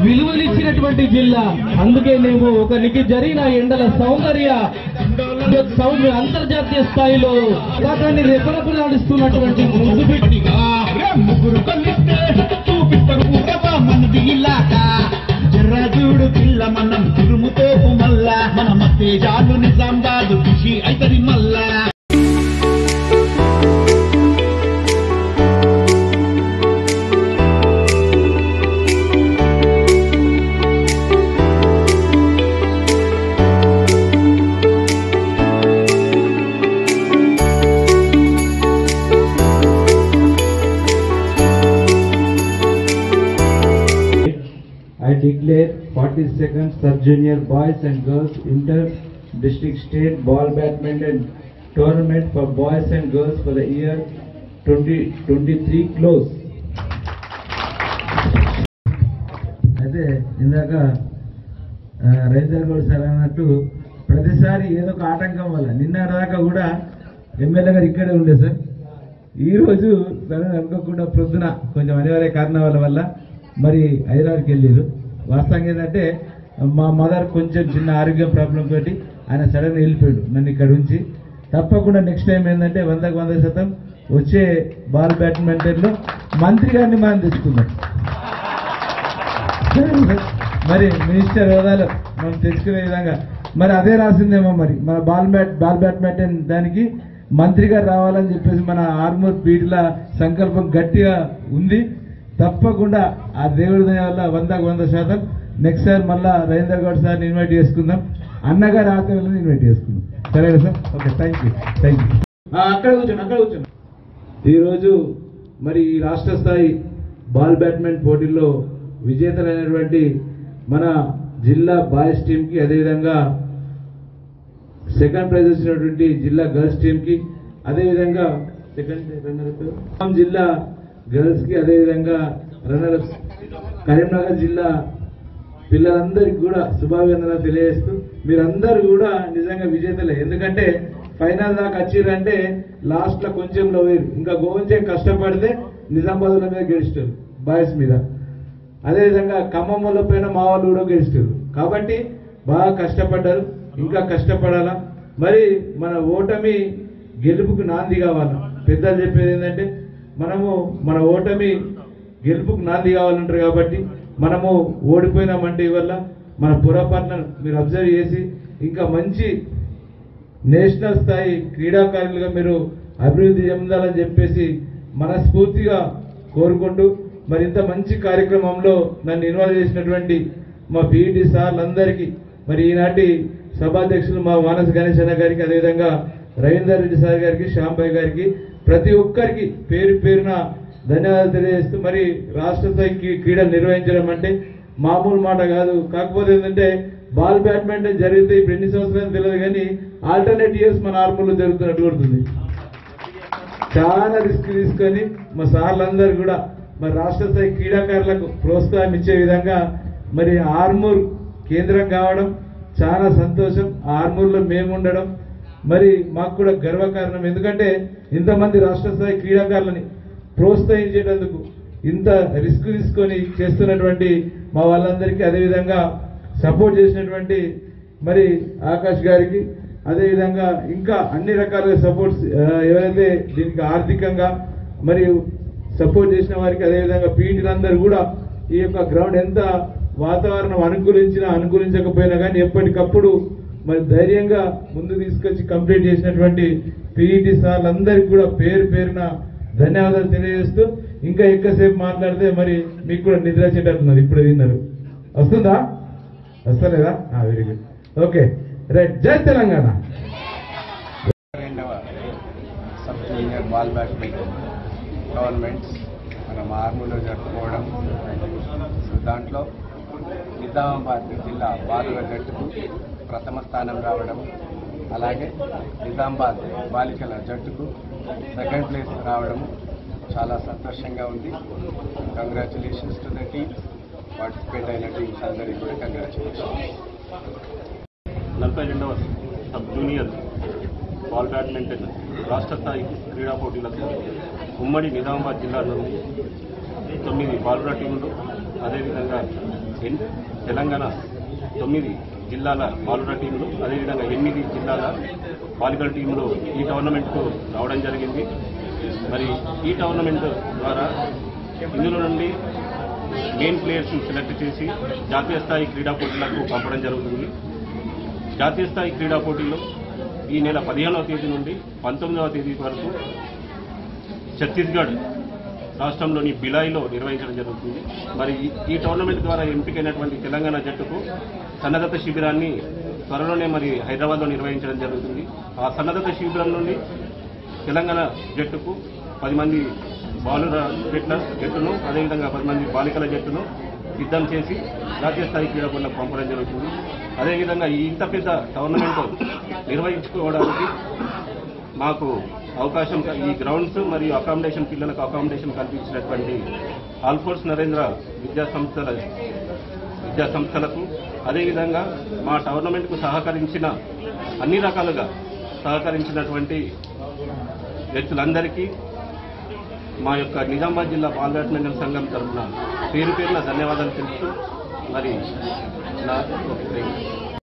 విలువనిచ్చినటువంటి జిల్లా అందుకే మేము ఒకరికి జరిగిన ఎండల సౌందర్య సౌందర్య అంతర్జాతీయ స్థాయిలో పతాకాన్ని రెపరెపలాడిస్తున్నటువంటి ముసుబెట్టి ముగ్గురు కలిస్తే చూపిస్తారు ఊరవా మనది ఇలాక జర్రాజుడు పిల్ల మనం తురుముతోపు మల్లా మన మత్తేజాలు నిజాంబాదు ఖుషి అయితది మల్లా I declare 42nd Sub-Junior Boys and Girls Inter-District State Ball Badminton Tournament for boys and girls for the year 2023 close. అయితే ఇందాక ఆ, రైతర్ గౌడ్ సార్ అన్నట్టు ప్రతిసారి ఏదో ఒక ఆటంకం వల్ల నిన్న దాకా కూడా ఎమ్మెల్యే గారు ఇక్కడే ఉండే సార్ ఈ రోజు సడన్ అనుకోకుండా ప్రొద్దున కొంచెం అనివార్య కారణాల వల్ల మరి హైదరాబాద్కి వెళ్ళారు వాస్తవంగా ఏంటంటే మా మదర్ కొంచెం చిన్న ఆరోగ్యం ప్రాబ్లం తోటి ఆయన సడన్ వెళ్ళిపోయాడు నన్ను ఇక్కడ ఉంచి తప్పకుండా నెక్స్ట్ టైం ఏంటంటే వందకు వంద శాతం వచ్చే బాల్ బ్యాడ్మింటన్లో మంత్రి గారిని మనం తెచ్చుకుందాం మరి మినిస్టర్ హోదాలో మనం తెచ్చుకునే విధంగా మరి అదే రాసిందేమో మరి మన బాల్ బ్యాట్ బాల్ బ్యాడ్మింటన్ దానికి మంత్రి గారు రావాలని చెప్పేసి మన ఆర్మూర్ పీటీల సంకల్పం గట్టిగా ఉంది తప్పకుండా ఆ దేవుడి దయ వల్ల వందకు వంద శాతం నెక్స్ట్ సార్ మళ్ళా రవీందర్ గౌడ్ సార్ని ఇన్వైట్ చేసుకుందాం అన్నగారి ఆధ్వర్యంలో ఇన్వైట్ చేసుకుందాం సరేనా sir okay thank you thank you అక్కడ కూర్చోండి అక్కడ కూర్చోండి ఈరోజు మరి ఈ రాష్ట్ర స్థాయి బాల్ బ్యాడ్మింటన్ పోటీల్లో విజేతలైనటువంటి మన జిల్లా బాయ్స్ టీంకి అదేవిధంగా సెకండ్ ప్రైజ్ వచ్చినటువంటి జిల్లా గర్ల్స్ టీంకి అదేవిధంగా సెకండ్ రన్నర్ జిల్లా గర్ల్స్కి అదేవిధంగా రన్నర్ కరీంనగర్ జిల్లా పిల్లలందరికీ కూడా శుభాభివందనలు తెలియజేస్తూ మీరందరూ కూడా నిజంగా విజేతలే ఎందుకంటే ఫైనల్ దాకా వచ్చిర్రంటే లాస్ట్ లో కొంచెం లోవేరు ఇంకా గోవంచే కష్టపడితే నిజామాబాద్ల మీద గెలుస్తారు బాయ్స్ మీద అదేవిధంగా ఖమ్మంలో పైన మా వాళ్ళు కూడా గెలుస్తారు కాబట్టి బాగా కష్టపడ్డారు ఇంకా కష్టపడాలా మరి మన ఓటమి గెలుపుకు నాంది కావాలా పెద్దలు చెప్పేది ఏంటంటే మనము మన ఓటమి గెలుపుకు నాంది కావాలంటారు కాబట్టి మనము ఓడిపోయినామంటే ఇవల్ల మన పొరపాటును మీరు అబ్జర్వ్ చేసి ఇంకా మంచి నేషనల్ స్థాయి క్రీడాకారులుగా మీరు అభివృద్ధి చెందాలని చెప్పేసి మనస్ఫూర్తిగా కోరుకుంటూ మరి ఇంత మంచి కార్యక్రమంలో నన్ను ఇన్వాల్వ్ చేసినటువంటి మా పీఈటీ సార్లందరికీ మరి ఈనాటి సభాధ్యక్షులు మా మానస గణేష్ అన్న గారికి అదేవిధంగా రవీందర్ రెడ్డి సార్ గారికి శ్యాంబాయ్ గారికి ప్రతి ఒక్కరికి పేరు పేరున ధన్యవాదాలు తెలియజేస్తూ మరి రాష్ట్ర స్థాయి క్రీ- క్రీడలు నిర్వహించడం అంటే మామూలు మాట కాదు కాకపోతే ఏంటంటే బాల్ బ్యాడ్మింటన్ జరిగితే ఇప్పుడు ఎన్ని సంవత్సరాలు తెలియదు కానీ ఆల్టర్నేట్ ఇయర్స్ మన ఆర్మూర్లో జరుగుతున్నట్టు కొడుతుంది చాలా రిస్క్ తీసుకొని మా సార్లందరూ కూడా మరి రాష్ట్ర స్థాయి క్రీడాకారులకు ప్రోత్సాహం ఇచ్చే విధంగా మరి ఆర్మూర్ కేంద్రం కావడం చాలా సంతోషం ఆ ఆర్మూర్లో మేము ఉండడం మరి మాకు కూడా గర్వకారణం ఎందుకంటే ఇంతమంది రాష్ట్ర స్థాయి క్రీడాకారులని ప్రోత్సహించేటందుకు ఇంత రిస్క్ తీసుకొని చేస్తున్నటువంటి మా వాళ్ళందరికీ అదేవిధంగా సపోర్ట్ చేసినటువంటి మరి ఆకాష్ గారికి అదేవిధంగా ఇంకా అన్ని రకాలుగా సపోర్ట్స్ ఎవరైతే దీనికి ఆర్థికంగా మరియు సపోర్ట్ చేసిన వారికి అదేవిధంగా పీటీలందరూ కూడా ఈ యొక్క గ్రౌండ్ ఎంత వాతావరణం అనుకూలించినా అనుకూలించకపోయినా కానీ ఎప్పటికప్పుడు మరి ధైర్యంగా ముందు తీసుకొచ్చి కంప్లీట్ చేసినటువంటి పీఈటీ సార్లందరికీ కూడా పేరు పేరున ధన్యవాదాలు తెలియజేస్తూ ఇంకా ఎక్కువసేపు మాట్లాడితే మరి మీకు కూడా నిద్ర వచ్చేటట్టున్నది ఇప్పుడే తిన్నారు వస్తుందా వస్తలేదా వెరీ గుడ్ ఓకే రైట్ జై తెలంగాణ రెండవ sub junior ball badminton tournaments మన మార్ములో జరుపుకోవడం సో దాంట్లో నిజామాబాద్ జిల్లా బాలుర జట్టుకు ప్రథమ స్థానం రావడం అలాగే నిజామాబాద్ బాలికల జట్టుకు సెకండ్ ప్లేస్ రావడం చాలా సంతోషంగా ఉంది congratulations to the teams participate అయిన టీమ్స్ అందరికీ కూడా కంగ్రాచులేషన్స్ నలభై రెండవ సబ్ జూనియర్ బాల్ బ్యాడ్మింటన్ రాష్ట్ర స్థాయి క్రీడా పోటీలకు ఉమ్మడి నిజామాబాద్ జిల్లా నుండి తొమ్మిది బాలుర టీములు అదేవిధంగా ఎన్- తెలంగాణ తొమ్మిది జిల్లాల బాలుర టీంలు అదేవిధంగా ఎనిమిది జిల్లాల బాలికల టీంలు ఈ టోర్నమెంట్కు రావడం జరిగింది మరి ఈ టోర్నమెంట్ ద్వారా ఇందులో నుండి మెయిన్ ప్లేయర్స్ సెలెక్ట్ చేసి జాతీయ స్థాయి క్రీడా పోటీలకు పంపడం జరుగుతుంది జాతీయ స్థాయి క్రీడా పోటీలు ఈ నెల పదిహేనవ తేదీ నుండి పంతొమ్మిదవ తేదీ వరకు ఛత్తీస్గఢ్ రాష్ట్రంలోని బిలాయిలో నిర్వహించడం జరుగుతుంది మరి ఈ- ఈ టోర్నమెంట్ ద్వారా ఎంపికైనటువంటి తెలంగాణ జట్టుకు సన్నద్ధత శిబిరాన్ని త్వరలోనే మరి హైదరాబాద్లో నిర్వహించడం జరుగుతుంది ఆ సన్నద్ధత శిబిరం నుండి తెలంగాణ జట్టుకు పది మంది బాలుర జట్ల జట్టును అదేవిధంగా పది మంది బాలికల జట్టును సిద్ధం చేసి జాతీయ స్థాయి క్రీడాకులకు పంపడం జరుగుతుంది అదేవిధంగా ఈ ఇంత పెద్ద టోర్నమెంట్ నిర్వహించుకోవడానికి మాకు అవకాశం క- ఈ గ్రౌండ్స్ మరియు అకామిడేషన్ పిల్లలకు అకామిడేషన్ కల్పించినటువంటి ఆల్ఫోర్స్ నరేంద్ర విద్యా సంస్థల విద్యా సంస్థలకు అదేవిధంగా మా టోర్నమెంట్కు సహకరించిన అన్ని రకాలుగా సహకరించినటువంటి వ్యక్తులందరికీ మా యొక్క నిజామాబాద్ జిల్లా బాల్ బ్యాడ్మింటన్ సంఘం తరఫున పేరు పేరున ధన్యవాదాలు తెలుపుతూ మరి నా